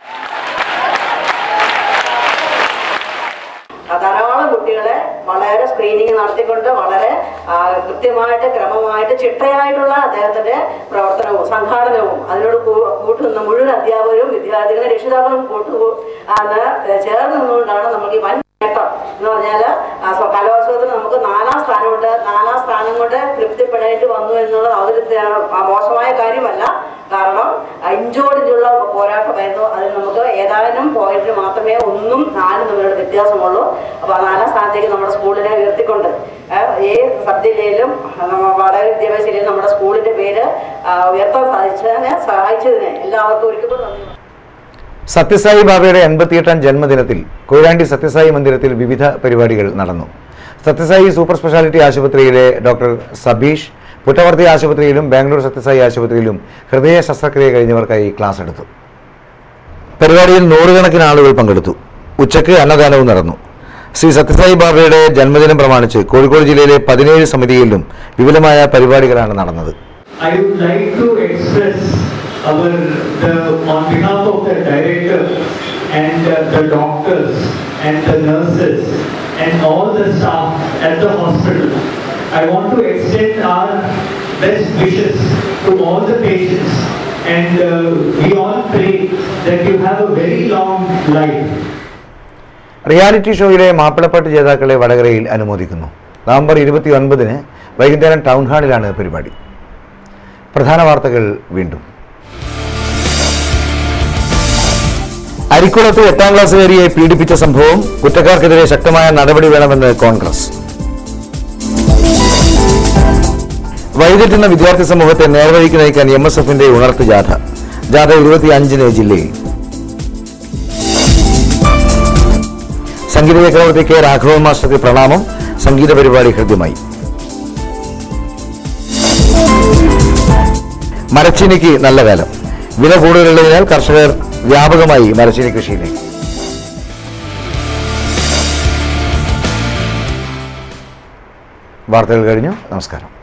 ആ ധാരാളം കുട്ടികളെ വളരെ സ്ക്രീനിങ് നടത്തിക്കൊണ്ട് വളരെ ആ, കൃത്യമായിട്ട് ക്രമമായിട്ട് ചിട്ടയായിട്ടുള്ള അദ്ദേഹത്തിന്റെ പ്രവർത്തനവും സംഘാടനവും അതിനോട് കൂ- കൂട്ടുനിന്ന മുഴുവൻ അധ്യാപകരും വിദ്യാർത്ഥികളും രക്ഷിതാക്കളും കൂട്ടു ആണ് ചേർന്ന് നിന്നുകൊണ്ടാണ് നമുക്ക് ഈ വൻ നേട്ടം എന്ന് പറഞ്ഞാൽ കലോത്സവത്തിൽ നമുക്ക് നാലാം സ്ഥാനമുണ്ട് നാലാം സ്ഥാനം കൊണ്ട് തൃപ്തിപ്പെടേണ്ടി വന്നു എന്നുള്ളത് അവരുടെ മോശമായ കാര്യമല്ല കാരണം ഇഞ്ചോടിഞ്ചുള്ള പോരാട്ടമായിരുന്നു അതിൽ നമുക്ക് ഏതാനും പോയിന്റിന് മാത്രമേ ഒന്നും നാലും തമ്മിലുള്ള വ്യത്യാസമുള്ളൂ അപ്പോൾ ആ നാലാം സ്ഥാനത്തേക്ക് നമ്മുടെ സ്കൂളിനെ ഉയർത്തിക്കൊണ്ട് ഏഹ്, ഈ സബ് ജില്ലയിലും നമ്മ- വളരെ വിദ്യാഭ്യാസ ജില്ലയിലും നമ്മുടെ സ്കൂളിന്റെ പേര് ആ, ഉയർത്താൻ സാധിച്ചതിന് സഹായിച്ചതിന് എല്ലാവർക്കും ഒരിക്കൽ കൂടി നന്ദി സത്യസായി ബാബയുടെ എൺപത്തിയെട്ടാം ജന്മദിനത്തിൽ കൊയിലാണ്ടി സത്യസായി മന്ദിരത്തിൽ വിവിധ പരിപാടികൾ നടന്നു സത്യസായി സൂപ്പർ സ്പെഷ്യാലിറ്റി ആശുപത്രിയിലെ ഡോക്ടർ സബീഷ് പുറ്റവർത്തി ആശുപത്രിയിലും ബാംഗ്ലൂർ സത്യസായി ആശുപത്രിയിലും ഹൃദയ ശസ്ത്രക്രിയ കഴിഞ്ഞവർക്കായി ക്ലാസ് എടുത്തു പരിപാടിയിൽ നൂറുകണക്കിന് ആളുകൾ പങ്കെടുത്തു ഉച്ചയ്ക്ക് അന്നദാനവും നടന്നു ശ്രീ സത്യസായി ബാബയുടെ ജന്മദിനം പ്രമാണിച്ച് കോഴിക്കോട് ജില്ലയിലെ പതിനേഴ് സമിതികളിലും വിപുലമായ പരിപാടികളാണ് നടന്നത് I would like to express our, the, on behalf of the director and uh, the doctors and the nurses and all the staff at the hospital, I want to extend our best wishes to all the patients and uh, we all pray that you have a very long life. Reality ഷോയിലെ മാപ്പിളപ്പാട്ട് ജേതാക്കളെ വടകരയിൽ അനുമോദിക്കുന്നു November ഇരുപത്തി ഒൻപതിന് വൈകുന്നേരം town ഹാളിലാണ് പരിപാടി പ്രധാന വാർത്തകൾ വീണ്ടും അരിക്കുളത്ത് എട്ടാം ക്ലാസ്സുകാരിയെ പീഡിപ്പിച്ച സംഭവം കുറ്റക്കാർക്കെതിരെ ശക്തമായ നടപടി വേണമെന്ന് കോൺഗ്രസ് വഴിതെറ്റുന്ന വിദ്യാർത്ഥി സമൂഹത്തെ നേർവഴിക്ക് നയിക്കാൻ എം എസ് എഫിന്റെ ഉണർത്ത് ജാഥ ജാഥ ഇരുപത്തി അഞ്ചിന് ജില്ലയിൽ സംഗീത ചക്രവർത്തി കെ രാഘവൻ മാസ്റ്റർക്ക് പ്രണാമം സംഗീത പരിപാടി ഹൃദ്യമായി മരച്ചീനിക്ക് നല്ല കാലം വില കൂടുതലുള്ളതിനാൽ കർഷകർ വ്യാപകമായി മരച്ചീനി കൃഷിയിലേക്ക് വാർത്തകൾ കഴിഞ്ഞു നമസ്കാരം